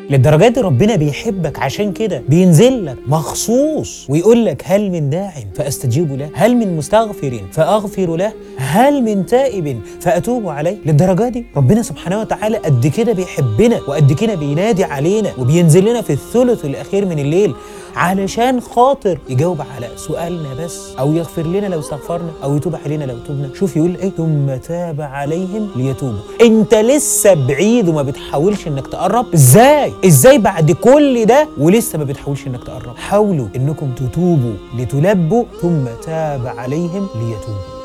للدرجات دي ربنا بيحبك عشان كده بينزل لك مخصوص ويقول لك هل من داع فاستجيب له هل من مستغفر فاغفر له هل من تائب فاتوب عليه للدرجه دي ربنا سبحانه وتعالى قد كده بيحبنا وقد كده بينادي علينا وبينزل لنا في الثلث الاخير من الليل علشان خاطر يجاوب على سؤالنا بس او يغفر لنا لو استغفرنا او يتوب علينا لو تبنا شوف يقول ايه ثم تاب عليهم ليتوبوا انت لسه بعيد وما بتحاولش انك تقرب ازاي ازاي بعد كل ده ولسه ما بتحاولش انك تقرب حاولوا انكم تتوبوا لتلبوا ثم تاب عليهم ليتوبوا